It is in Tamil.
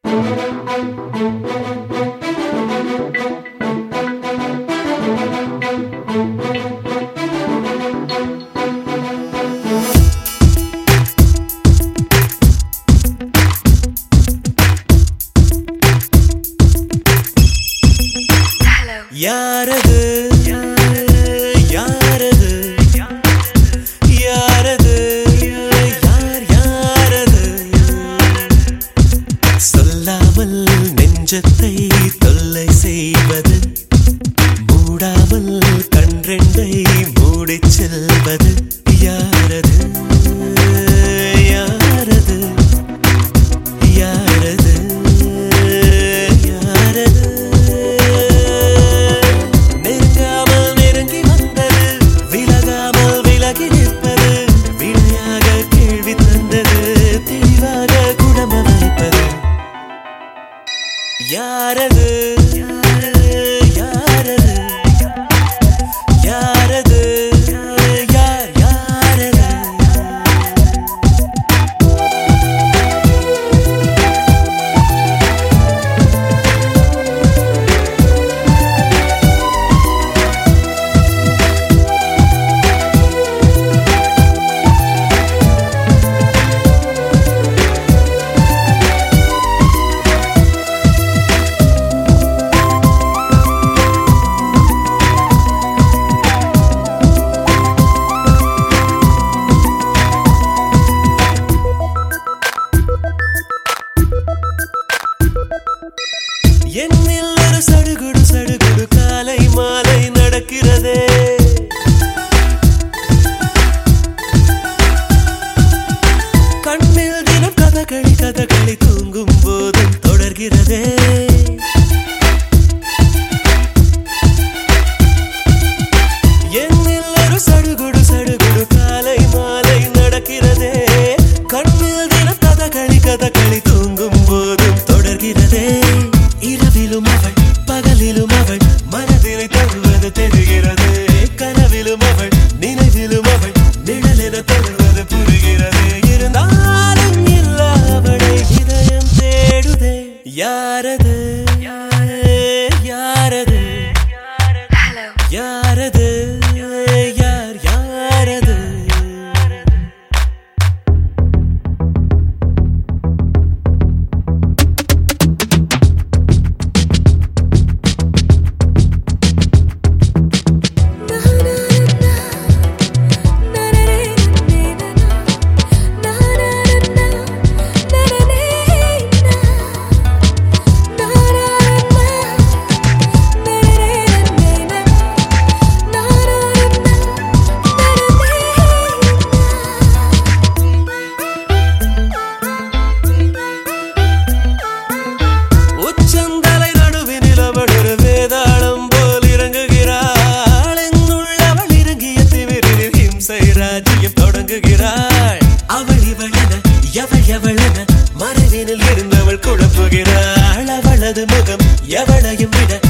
யாரது யாரது யாரது யார் யாரது சொல்லாமல் நெஞ்சத்தை தொல்லை செய்வது மூடாமல் கன்றெண்டை மூடிச் செல்வது யாரது யாரது யாரது யாரது நெருங்காமல் நெருங்கி வந்தது விலகாமல் விலகி நிற்பது விடையாக கேள்வி தந்தது தெளிவாக குணம வைப்பது யாரது யாரது யாரது யார் யாரது என்னில் ஒரு சடுகுடு சடுகுடு காலை மாலை நடக்கிறதே கண்ணில் தினம் கதகளி கதகளி தூங்கும் போதும் தொடர்கிறதே என்னில் ஒரு சடுகுடு சடுகுடு காலை மாலை நடக்கிறதே கண்ணில் தினம் கதகளி கதகளி தூங்கும் போதும் தொடர்கிறதே இரவிலும் அவள் பகலிலும் அவள் மனதிலை தருவது தெரிகிறது கனவிலும் அவள் நினைவிலும் அவள் நிழலென தருவது புரிகிறது இருந்தாலும் இல்ல அவளை இதயம் தேடுதே யாரது யாரது யாரது யார் யாரது உச்சந்தலை நடுவினில் அவள் ஒரு வேதாளம் போல் இறங்குகிறாள் எங்குள்ள அவள் இறங்கிய திமிரில் ஹிம்சை ராஜ்யம் தொடங்குகிறாள் அவள் இவளென எவள் எவளென மறைவினில் இருந்தவள் குழப்புகிறாள் அவளது முகம் எவளையும் விட